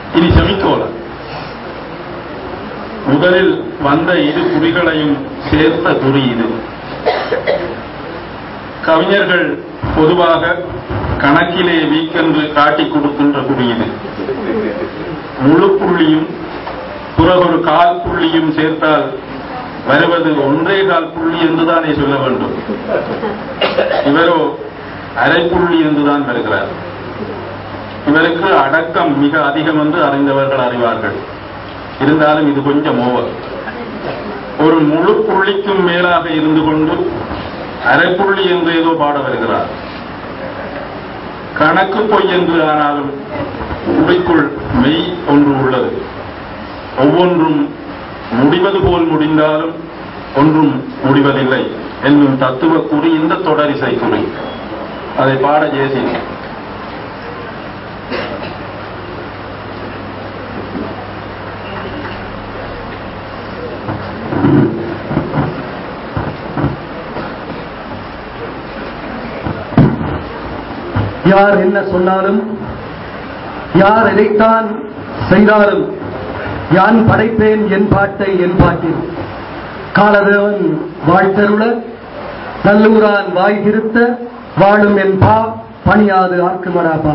இனி செமிக்கோலன் முதலில் வந்த இரு குறிகளையும் சேர்த்த குறி இது கவிஞர்கள் பொதுவாக கணக்கிலே வீக்கென்று காட்டிக் கொடுக்கின்ற குறி இது முழு புள்ளியும் பிறகு ஒரு கால் புள்ளியும் சேர்த்தால் வருவது ஒன்றே கால் புள்ளி என்றுதானே சொல்ல வேண்டும் இவரோ அரை புள்ளி என்றுதான் வருகிறார் இவருக்கு அடக்கம் மிக அதிகம் என்று அறிந்தவர்கள் அறிவார்கள் இருந்தாலும் இது கொஞ்சம் ஓவர் ஒரு முழு புள்ளிக்கும் மேலாக இருந்து கொண்டு அரை புள்ளி என்று ஏதோ பாட வருகிறார் கணக்கு பொய் என்று ஆனாலும் உடைக்குள் மெய் ஒன்று உள்ளது ஒவ்வொன்றும் முடிவது போல் முடிந்தாலும் ஒன்றும் முடிவதில்லை என்னும் தத்துவ குறி இந்த தொடரிசை குறி அதை பாட ஜேசி யார் என்ன சொன்னாலும் யார் எதைத்தான் செய்தாலும் யான் படைப்பேன் என் பாட்டை என் பாட்டில் காலதேவன் வாழ்த்தருள நல்லூரான் வாய் திருத்த வாழும் என் பா பணியாது ஆக்குமடா பா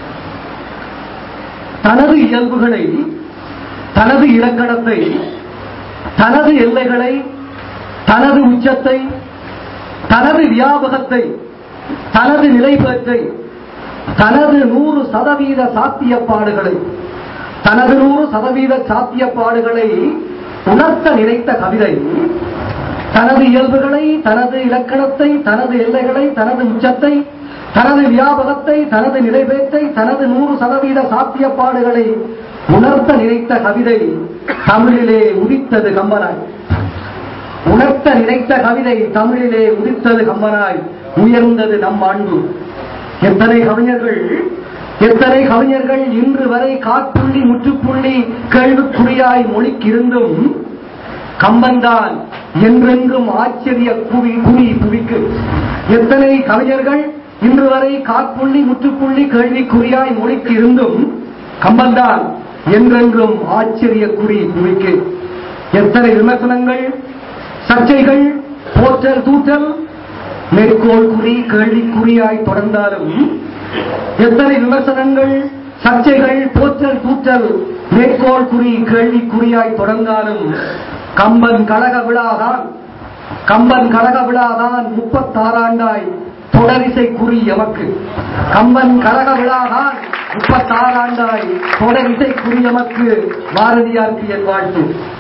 தனது இயல்புகளை தனது இலக்கணத்தை தனது எல்லைகளை தனது உச்சத்தை தனது வியாபகத்தை தனது நிலைப்பேற்றை தனது நூறு சதவீத சாத்தியப்பாடுகளை தனது நூறு சதவீத சாத்தியப்பாடுகளை உணர்த்த நினைத்த கவிதை தனது இயல்புகளை தனது இலக்கணத்தை தனது எல்லைகளை தனது உச்சத்தை தனது வியாபகத்தை தனது நிலைபேற்றை தனது நூறு சதவீத சாத்தியப்பாடுகளை உணர்த்த நினைத்த கவிதை தமிழிலே உதித்தது கம்பனாய் உணர்த்த நினைத்த கவிதை தமிழிலே உதித்தது கம்பனாய் உயர்ந்தது நம் அன்பு எத்தனை கவிஞர்கள் எத்தனை கவிஞர்கள் இன்று வரை காற்புள்ளி முற்றுப்புள்ளி கேள்விக்குறியாய் மொழிக்கிருந்தும் கம்பன்தான் என்றென்றும் ஆச்சரிய குவி குவி புவிக்கு எத்தனை கவிஞர்கள் இன்று வரை காற்புள்ளி முற்றுப்புள்ளி கேள்விக்குறியாய் மொழிக்கிருந்தும் கம்பன்தான் என்றென்றும் ஆச்சரிய குறி புவிக்கு எத்தனை விமர்சனங்கள் சர்ச்சைகள் போற்றல் தூற்றல் மேற்கோள் குறி கேள்விக்குறியாய் தொடர்ந்தாலும் எத்தனை விமர்சனங்கள் சர்ச்சைகள் போற்றல் தூற்றல் மேற்கோள் குறி கேள்விக்குறியாய் தொடர்ந்தாலும் கம்பன் கழக விழாதான் கம்பன் கழக விழாதான் முப்பத்தாறாண்டாய் தொடரிசை குறி எமக்கு கம்பன் கழக விழாதான் முப்பத்தாறாண்டாய் தொடரிசை குறி எமக்கு பாரதியாருக்கு என் வாழ்த்து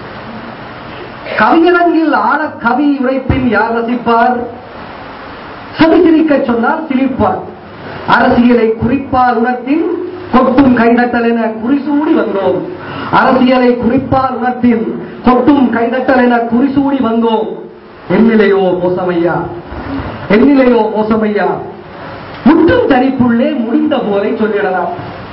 கவியரங்கில் ஆழ கவி உரைப்பின் யார் ரசிப்பார் செவிசிரிக்க சொன்னால் சிரிப்பார் அரசியலை குறிப்பால் உணர்த்தின் கொட்டும் கைதட்டல் என குறிசூடி வந்தோம் அரசியலை குறிப்பால் உணர்த்தின் கொட்டும் கைதட்டல் என குறிசூடி வந்தோம் என்னிலையோ மோசமையா என்னிலையோ மோசமையா முற்றும் தனிப்புள்ளே முடிந்த போரை சொல்லிடலாம்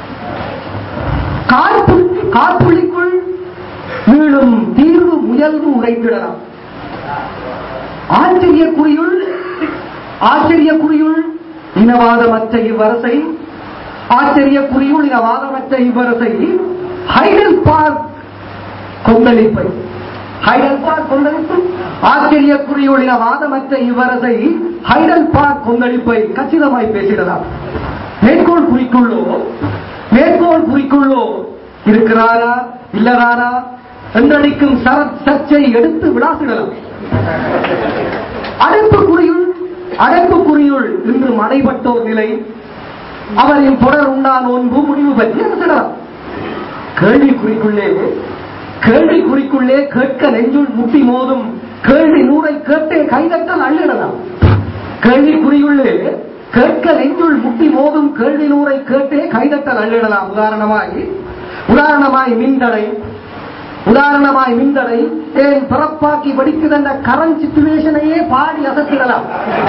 காற்புள்ளி காற்புள்ளிக்குள் மீளும் தீர்வு முயல்வு உரைத்திடலாம் ஆச்சரிய குறியுள் ஆச்சரிய குறியுள் இனவாதமற்ற இவ்வரசை ஆச்சரிய குறியுள் இனவாதமற்ற இவ்வரசை ஹைடல் பார்க் கொந்தளிப்பை ஹைடல் பார்க் கொந்தளிப்பு ஆச்சரிய குறியுள் இனவாதமற்ற இவ்வரசை ஹைடல் பார்க் கொந்தளிப்பை கச்சிதமாய் பேசிடலாம் மேற்கோள் குறிக்குள்ளோ மேற்கோள் குறிக்குள்ளோ இருக்கிறாரா இல்லதாரா என்றடிக்கும் சர- சர்ச்சை எடுத்து விளாசிடலாம் அடைப்புக்குறியுள் அடைப்புக்குறியுள் இன்று மடைபட்டோர் நிலை அவரின் தொடர் உண்டா நோன்பு முடிவு பற்றி அரசிடலாம் கேள்விக்குறிக்குள்ளே கேள்விக்குறிக்குள்ளே கேட்க நெஞ்சுள் முட்டி மோதும் கேள்வி நூறை கேட்டே கைதட்டல் அள்ளிடலாம் கேள்விக்குறியுள்ளே கேட்க நெஞ்சுள் முட்டி மோதும் கேள்வி நூறை கேட்டே கைதட்டல் அள்ளிடலாம் உதாரணமாய் உதாரணமாய் மின்தடை உதாரணமாய் மின்தடை ஏன் பிறப்பாக்கி வடிக்குதென்ற கரண்ட் சிச்சுவேஷனையே பாடி அசத்திடலாம்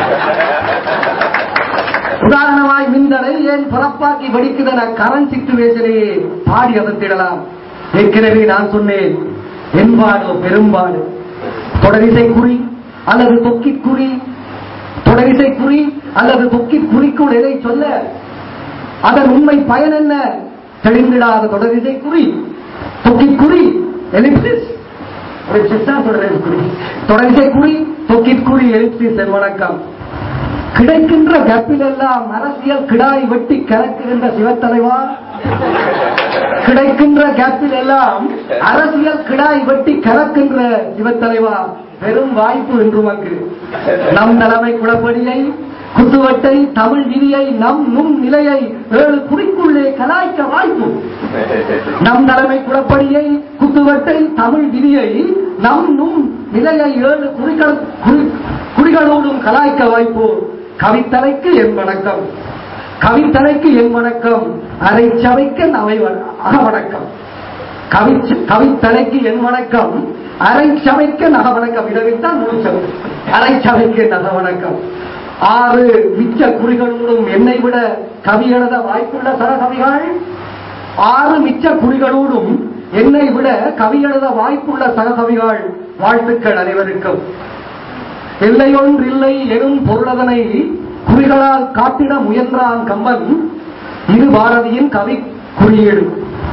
உதாரணமாய் மின்தடை ஏன் பிறப்பாக்கி வடிக்குதென கரண்ட் சிச்சுவேஷனையே பாடி அசத்திடலாம் ஏற்கனவே நான் சொன்னேன் என்பாடோ பெரும்பாடு தொடரிசை குறி அல்லது தொக்கிக் குறி தொடரிசை குறி அல்லது தொக்கிக் குறிக்குள் எதை சொல்ல அதன் உண்மை பயன் என்ன தெளிந்திடாத தொடரிசை குறி தொக்கி குறி எலிப்சிஸ் எலிப்சிஸ் தான் தொடரிசை குறி தொடரிசை குறி தொக்கி குறி எலிப்சிஸ் என் வணக்கம் கிடைக்கின்ற கப்பில் எல்லாம் அரசியல் கிடாய் வெட்டி கலக்குகின்ற சிவத்தலைவா கிடைக்கின்ற கேப்பில் எல்லாம் அரசியல் கிடாய் வெட்டி கலக்கின்ற சிவத்தலைவா பெரும் வாய்ப்பு என்று உமக்கு நம் தலைமை குடப்படியை குத்துவட்டை தமிழ் விதியை நம் நும் நிலையை ஏழு குறிக்குள்ளே கலாய்க்க வாய்ப்பு நம் தலைமை குடப்படியை குத்துவட்டை தமிழ் விதியை நம் நும் நிலையை ஏழு குறிகள் குறி- குறிகளோடும் கலாய்க்க வாய்ப்பு கவித்தலைக்கு என் வணக்கம் கவித்தலைக்கு என் வணக்கம் அரை சபைக்கு அவை அக வணக்கம் கவி கவித்தலைக்கு என் வணக்கம் அரை சபைக்கு நக வணக்கம் இடவில்தான் முழுச்சபை அரை சபைக்கு நக வணக்கம் ஆறு மிச்ச குறிகளோடும் என்னை விட கவி எழுத வாய்ப்புள்ள சககவிகள் ஆறு மிச்ச குறிகளோடும் என்னை விட கவி எழுத வாய்ப்புள்ள சககவிகள் வாழ்த்துக்கள் அனைவருக்கும் எல்லையொன்றில்லை எனும் பொருளதனை குறிகளால் காட்டிட முயன்றான் கம்பன் இது பாரதியின் கவி குறியீடு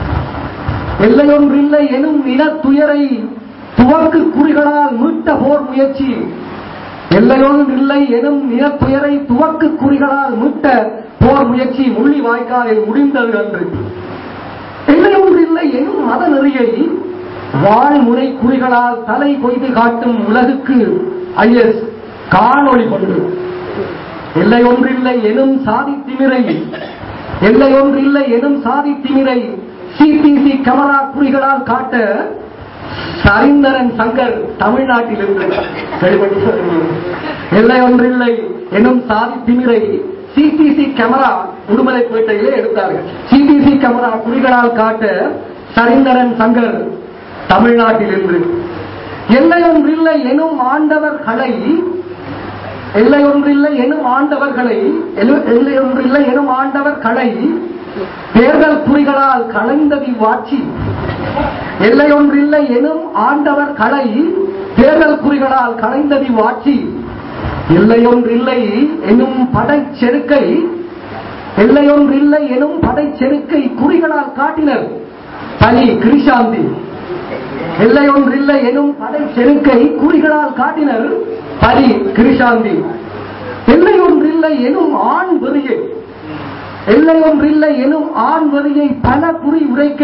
எல்லையொன்றில்லை எனும் நிலத்துயரை துவக்கு குறிகளால் மீட்ட போர் முயற்சி எல்லையொன்றில்லை எனும் நிலத்துயரை துவக்கு குறிகளால் மீட்ட போர் முயற்சி முள்ளி வாய்க்காலில் முடிந்தது அன்று எல்லையொன்றில்லை எனும் மத நெறியை வாழ்முறை குறிகளால் தலை கொய்து காட்டும் உலகுக்கு ஐஎஸ் காணொளி கொண்டு எல்லை ஒன்றில்லை எனும் சாதி திமிரை எல்லை ஒன்றில்லை எனும் சாதி திமிரை சிபிசி கேமரா குறிகளால் காட்ட சரிந்தரன் சங்கர் தமிழ்நாட்டில் இருந்து வெளிப்பட்டு சொல்லுங்கள். எல்லை ஒன்றில்லை எனும் சாதி திமிரை சிசிசி கேமரா உடுமலைப்பேட்டையிலே எடுத்தார்கள் சிபிசி கேமரா குறிகளால் காட்ட சரிந்தரன் சங்கர் தமிழ்நாட்டில் இருந்து எல்லை ஒன்றில்லை எனும் ஆண்டவர்களை எல்லை ஒன்றில்லை எனும் ஆண்டவர்களை எல்லு- எல்லை ஒன்றில்லை எனும் ஆண்டவர்களை தேர்தல் குறிகளால் கலைந்ததி வாட்சி எல்லை ஒன்றில்லை எனும் ஆண்டவர் களை தேர்தல் குறிகளால் கலைந்ததி வாட்சி எல்லை ஒன்றில்லை எனும் படைச்செருக்கை எல்லை ஒன்றில்லை எனும் படைச்செருக்கை குறிகளால் காட்டினர் பலி கிரிசாந்தி எல்லை ஒன்றில்லை எனும் படை செருக்கை குறிகளால் காட்டினர் பரி கிரிசாந்தி எல்லை ஒன்றில்லை எனும் ஆண் வெறியை எல்லை ஒன்றில்லை எனும் ஆண் வரியை பல குறி உரைக்க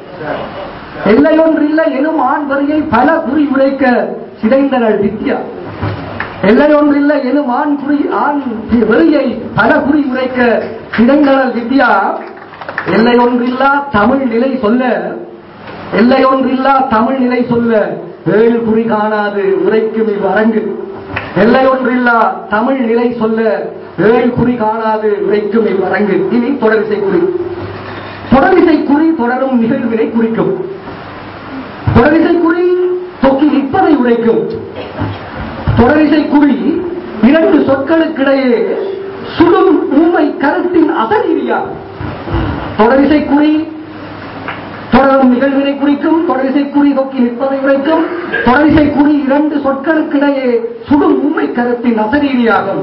எல்லை ஒன்றில்லை எனும் ஆண் வரியை பல குறி உரைக்க சிதைந்தனர் வித்யா எல்லை ஒன்றில்லை எனும் ஆண் குறி ஆண் வெறியை பல குறி உரைக்க சிதைந்தனர் வித்யா எல்லை ஒன்றில்லா தமிழ் நிலை சொல்ல எல்லை ஒன்றில்லா தமிழ் நிலை சொல்ல ஏழு குறி காணாது உரைக்கும் இவ்வரங்கு எல்லை ஒன்றில்லா தமிழ் நிலை சொல்ல ஏழு குறி காணாது உரைக்கும் இவ்வரங்கு இனி தொடரிசை குறி தொடரிசை குறி தொடரும் நிகழ்வினை குறிக்கும் தொடரிசை குறி தொக்கி நிற்பதை உரைக்கும் தொடரிசை குறி இரண்டு சொற்களுக்கிடையே சுடும் ஊமை கருத்தின் அசரீதியா தொடரிசை குறி தொடரும் நிகழ்வினை குறிக்கும் தொடரிசை குறி நோக்கி நிற்பதை உரைக்கும் தொடரிசை குறி இரண்டு சொற்களுக்கிடையே சுடும் உண்மை கருத்தின் அசரீதியாகும்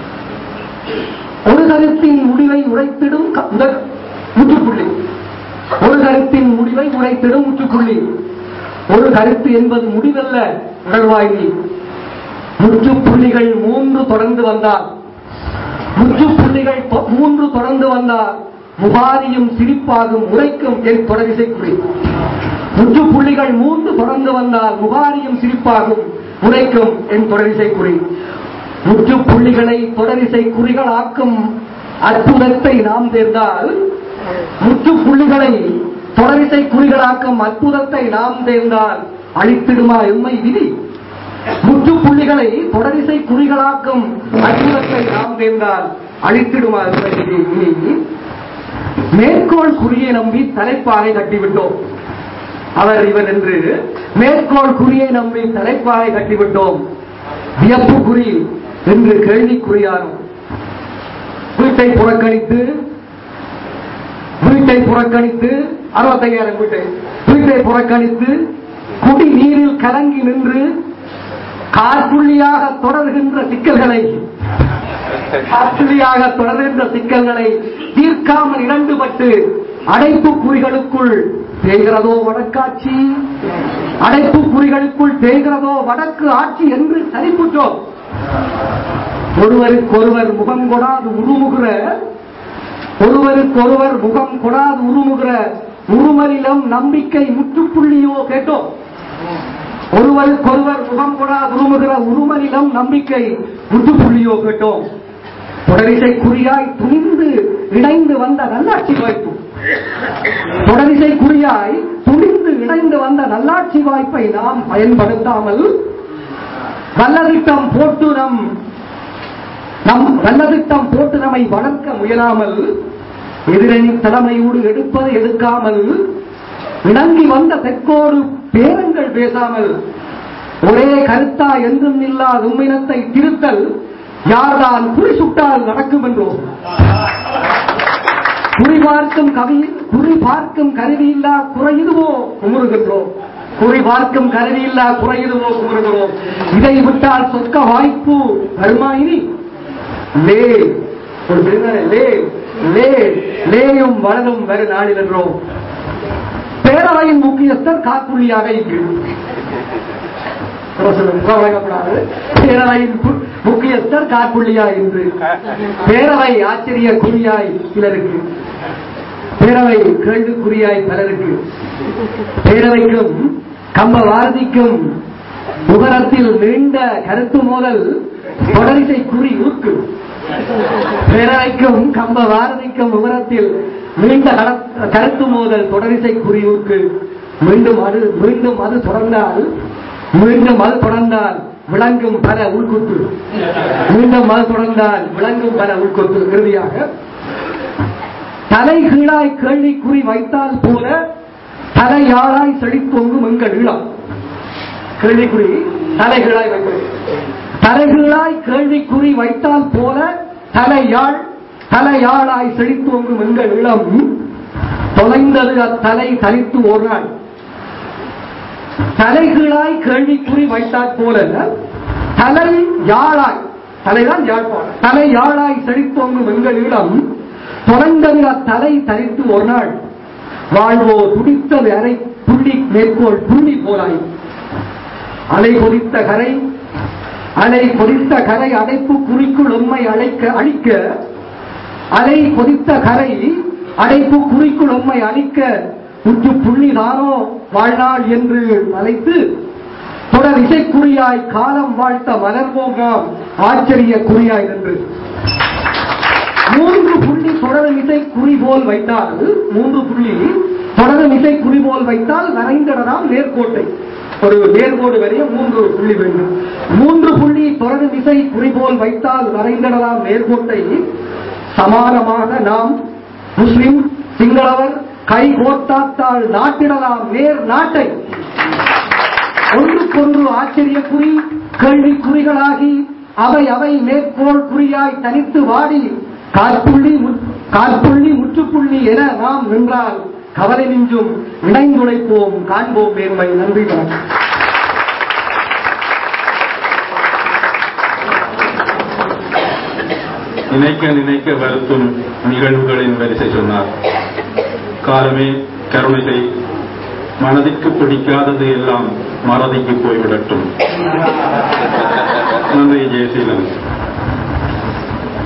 ஒரு கருத்தின் முடிவை உரைத்திடும் க- உத- முற்றுப்புள்ளி ஒரு கருத்தின் முடிவை உரைத்திடும் முற்றுப்புள்ளி ஒரு கருத்து என்பது முடிவல்ல உடல்வாய்வி முற்றுப்புள்ளிகள் மூன்று தொடர்ந்து வந்தால் முற்றுப்புள்ளிகள் தொ- மூன்று தொடர்ந்து வந்தால் முகாரியும் சிரிப்பாகும் உரைக்கும் என் தொடரிசை குறி முற்றுப்புள்ளிகள் மூன்று தொடர்ந்து வந்தால் முகாரியும் சிரிப்பாகும் உரைக்கும் என் தொடரிசை குறி முற்றுப்புள்ளிகளை தொடரிசை குறிகளாக்கும் அற்புதத்தை நாம் தேர்ந்தால் முற்றுப்புள்ளிகளை தொடரிசை குறிகளாக்கும் அற்புதத்தை நாம் தேர்ந்தால் அழித்திடுமா எம்மை விதி முற்றுப்புள்ளிகளை தொடரிசை குறிகளாக்கும் அற்புதத்தை நாம் தேர்ந்தால் அழித்திடுமா எம்மை விதி இனி மேற்கோள் குறியை நம்பி தலைப்பாகை கட்டிவிட்டோம் அவர் இவர் என்று மேற்கோள் குறியை நம்பி தலைப்பாகை கட்டிவிட்டோம் வியப்பு குறி என்று கேள்விக்குறியாரும் வீட்டை புறக்கணித்து வீட்டை புறக்கணித்து அறுபத்தையாயிரம் வீட்டை வீட்டை புறக்கணித்து குடி நீரில் கலங்கி நின்று காற்புள்ளியாக தொடர்கின்ற சிக்கல்களை காற்புள்ளியாக தொடர்கின்ற சிக்கல்களை தீர்க்காமல் இரண்டுபட்டு அடைப்பு குறிகளுக்குள் தேய்கிறதோ வடக்காட்சி அடைப்பு குறிகளுக்குள் தேய்கிறதோ வடக்கு ஆட்சி என்று சரிப்புற்றோம் ஒருவருக்கொருவர் முகம் கொடாது உருமுகிற ஒருவருக்கொருவர் முகம் கொடாது உருமுகிற உருமலிலம் நம்பிக்கை முற்றுப்புள்ளியோ கேட்டோம் ஒருவருக்கொருவர் முகம் கொடாது உருமுகிற உருமலிலம் நம்பிக்கை முற்றுப்புள்ளியோ கேட்டோம் தொடரிசை குறியாய் துணிந்து இணைந்து வந்த நல்லாட்சி வாய்ப்பு தொடரிசை குறியாய் துணிந்து இணைந்து வந்த நல்லாட்சி வாய்ப்பை நாம் பயன்படுத்தாமல் வல்லதிட்டம் போட்டு நம் நம் வல்லதிட்டம் போட்டு நம்மை வளர்க்க முயலாமல் எதிரணி தலைமையோடு எடுப்பது எடுக்காமல் இணங்கி வந்த தெற்கோடு பேரங்கள் பேசாமல் ஒரே கருத்தா என்றும் இல்லா உம்மினத்தை திருத்தல் யார்தான் குறி சுட்டால் நடக்கும் என்றோம் குறி பார்க்கும் கவி குறி பார்க்கும் கருவி இல்லா குறையுதுவோ குமுறுகின்றோம் குறி பார்க்கும் கருவி இல்லா குறையுதுவோ குமுறுகிறோம் இதை விட்டால் சொற்க வாய்ப்பு வருமா இனி லே ஒரு பிரிவினை, லே லே லேயும் வளரும் வரும் நாளில் என்றோம் பேரவையின் முக்கியஸ்தர் காப்புள்ளியாக இங்கு வழங்கப்படாது பேரவையின் கு- முக்கியஸ்தர் காற்புள்ளியா என்று பேரவை ஆச்சரிய குறியாய் சிலருக்கு பேரவை கேள்விக்குறியாய் பலருக்கு பேரவைக்கும் கம்ப வாரதிக்கும் முகரத்தில் நீண்ட கருத்து மோதல் தொடரிசை குறி ஊக்கு பேரவைக்கும் கம்ப வாரதிக்கும் விவரத்தில் நீண்ட கட- கருத்து மோதல் தொடரிசை குறியூக்கு மீண்டும் அது மீண்டும் அது தொடர்ந்தால் மீண்டும் அது தொடர்ந்தால் விளங்கும் பல உள்குத்து மீண்டும் அது தொடர்ந்தால் விளங்கும் பல உள்குத்து இறுதியாக தலைகீழாய் கேள்விக்குறி வைத்தால் போல தலையாளாய் செழித்தொங்கும் எங்கள் ஈழம் கேள்விக்குறி தலைகீழாய் வைப்பது தலைகீழாய் கேள்விக்குறி வைத்தால் போல தலையாள் தலையாளாய் செழித்தோங்கும் எங்கள் இளம் தொலைந்தது அத்தலை தரித்து ஒரு நாள் தலைகீழாய் கேள்விக்குறி வைத்தாற் போல தலை யாழாய் தலைதான் யாழ்ப்பாணம் தலை யாழாய் செழித்தோங்கும் எங்கள் இளம் தொலைந்தது அத்தலை தரித்து ஒரு நாள் வாழ்வோ துடித்தது அரை புள்ளி மேற்கோள் புள்ளி போலாய் அலை கொதித்த கரை அலை கொதித்த கரை அடைப்பு குறிக்குள் உண்மை அழைக்க அழிக்க அலை கொதித்த கரை அடைப்பு குறிக்குள் உண்மை அழிக்க உற்று புள்ளிதானோ வாழ்நாள் என்று அழைத்து தொடர் இசைக்குறியாய் காலம் வாழ்த்த மலர்வோம் நாம் ஆச்சரிய குறியாய் என்று மூன்று புள்ளி தொடரும் இசை குறி போல் வைத்தால் மூன்று புள்ளி தொடரும் இசை குறி போல் வைத்தால் வரைந்திடலாம் நேர்கோட்டை ஒரு நேர்கோடு வரைய மூன்று புள்ளி வேண்டும் மூன்று புள்ளி தொடரும் இசை குறி போல் வைத்தால் வரைந்திடலாம் நேர்கோட்டை சமானமாக நாம் முஸ்லிம் சிங்களவர் கை கோர்த்தாத்தால் நாட்டிடலாம் நேர் நாட்டை ஒன்றுக்கொன்று ஆச்சரிய குறி கேள்விக்குறிகளாகி அவை அவை மேற்கோள் குறியாய் தனித்து வாடி காற்புள்ளி மு- காற்புள்ளி முற்றுப்புள்ளி என நாம் நின்றால் கவலை மிஞ்சும் இணைந்துழைப்போம் காண்போம் மேன்மை நன்றி வணக்கம் நினைக்க நினைக்க வருத்தும் நிகழ்வுகளின் வரிசை சொன்னார் காலமே கருணை செய் மனதிற்கு பிடிக்காதது எல்லாம் மறதிக்கு போய்விடட்டும் நன்றி ஜெயசீலன்